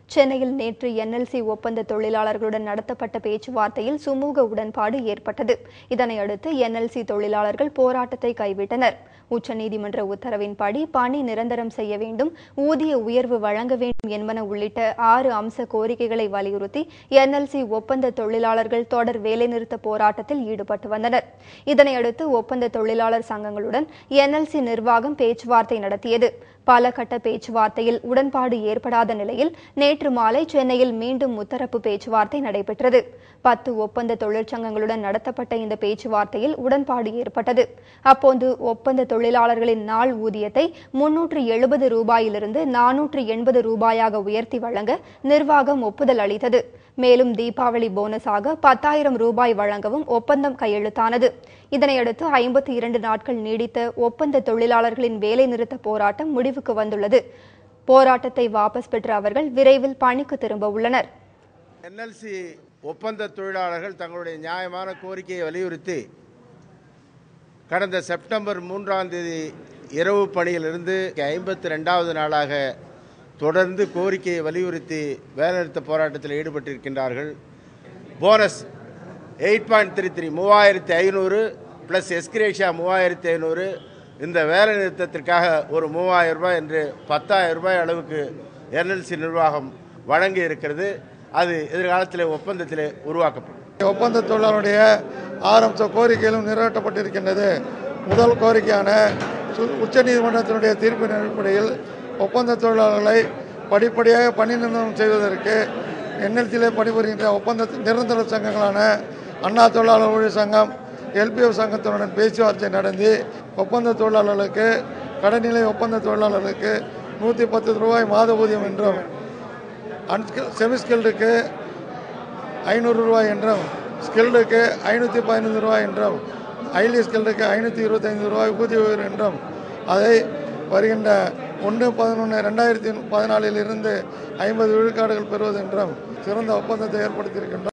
சென்னையில் நேற்று என்எல்சி ஒப்பந்த தொழிலாளர்களுடன் நடத்தப்பட்ட பேச்சுவார்த்தையில் சுமூக உடன்பாடு ஏற்பட்டது இதனையடுத்து என்எல்சி தொழிலாளர்கள் போராட்டத்தை கைவிட்டனர் உச்சநீதிமன்ற உத்தரவின்படி பணி நிரந்தரம் செய்ய வேண்டும் ஊதிய உயர்வு வழங்க வேண்டும் என்பன உள்ளிட்ட ஆறு அம்ச கோரிக்கைகளை வலியுறுத்தி என்எல்சி ஒப்பந்த தொழிலாளர்கள் தொடர் வேலைநிறுத்த போராட்டத்தில் ஈடுபட்டு வந்தனர் இதனையடுத்து ஒப்பந்த தொழிலாளர் சங்கங்களுடன் என்எல்சி நிர்வாகம் பேச்சுவார்த்தை நடத்தியது பல கட்ட பேச்சுவார்த்தையில் உடன்பாடு ஏற்படாத நிலையில் நேற்று மாலை சென்னையில் மீண்டும் முத்தரப்பு பேச்சுவார்த்தை நடைபெற்றது பத்து ஒப்பந்த தொழிற்சங்கங்களுடன் நடத்தப்பட்ட இந்த பேச்சுவார்த்தையில் உடன்பாடு ஏற்பட்டது அப்போது ஒப்பந்த தொழிலாளர்களின் நாள் ஊதியத்தை முன்னூற்று எழுபது ரூபாயிலிருந்து நானூற்று எண்பது ரூபாயாக உயர்த்தி வழங்க நிர்வாகம் ஒப்புதல் அளித்தது மேலும் தீபாவளி போனஸாக பத்தாயிரம் ரூபாய் வழங்கவும் ஒப்பந்தம் கையெழுத்தானது இதனையடுத்து ஐம்பத்தி இரண்டு நாட்கள் நீடித்த ஒப்பந்த தொழிலாளர்களின் வேலைநிறுத்த போராட்டம் முடிவுக்கு வந்துள்ளது போராட்டத்தை வாபஸ் பெற்ற அவர்கள் விரைவில் பணிக்கு திரும்ப உள்ளனர் என்எல்சி ஒப்பந்த தொழிலாளர்கள் தங்களுடைய நியாயமான கோரிக்கையை வலியுறுத்தி கடந்த செப்டம்பர் மூன்றாம் தேதி இரவு பணியிலிருந்து ஐம்பத்தி ரெண்டாவது நாளாக தொடர்ந்து கோரிக்கையை வலியுறுத்தி வேலைநிறுத்த போராட்டத்தில் ஈடுபட்டிருக்கின்றார்கள் bonus eight point three three மூவாயிரத்தி ஐநூறு ப்ளஸ் எஸ்கிரேஷியா மூவாயிரத்தி ஐநூறு இந்த வேலை நிறுத்தத்திற்காக ஒரு மூவாயிரம் ரூபாய் என்று பத்தாயிரம் ரூபாய் அளவுக்கு என்எல்சி நிர்வாகம் வழங்கி இருக்கிறது அது எதிர்காலத்தில் ஒப்பந்தத்தில் உருவாக்கப்படும் ஒப்பந்த தொழிலாளருடைய ஆரம்ப கோரிக்கைகளும் நிறைவேற்றப்பட்டிருக்கின்றது முதல் கோரிக்கையான சு- உச்சநீதிமன்றத்தினுடைய தீர்ப்பின் அடிப்படையில் ஒப்பந்த தொழிலாளர்களை படிப்படியாக பணி நிர்ணயம் செய்வதற்கு என்எல்சியிலே பணிபுரிகின்ற ஒப்பந்த நிரந்தர சங்கங்களான அண்ணா தொழிலாளர் ஊழியர் சங்கம் எல்பிஎஃப் சங்கத்தினுடன் பேச்சுவார்த்தை நடந்து ஒப்பந்த தொழிலாளர்களுக்கு கடைநிலை ஒப்பந்த தொழிலாளர்களுக்கு நூற்றி பத்து ரூபாய் மாத ஊதியம் என்றும் அன்ஸ்கில் செமிஸ்கில்டுக்கு ஐநூறு ரூபாய் என்றும் ஸ்கில்டுக்கு ஐநூற்றி பதினைந்து ரூபாய் என்றும் ஹைலி ஸ்கில்டுக்கு ஐநூற்றி இருபத்தைந்து ரூபாய் ஊதிய உயர்வு என்றும் அதை வருகின்ற ஒன்று பதினொன்று ரெண்டாயிரத்தி பதினாலில் இருந்து ஐம்பது விழுக்காடுகள் பெறுவது என்றும் சிறந்த ஒப்பந்தத்தை ஏற்படுத்தியிருக்கின்றோம்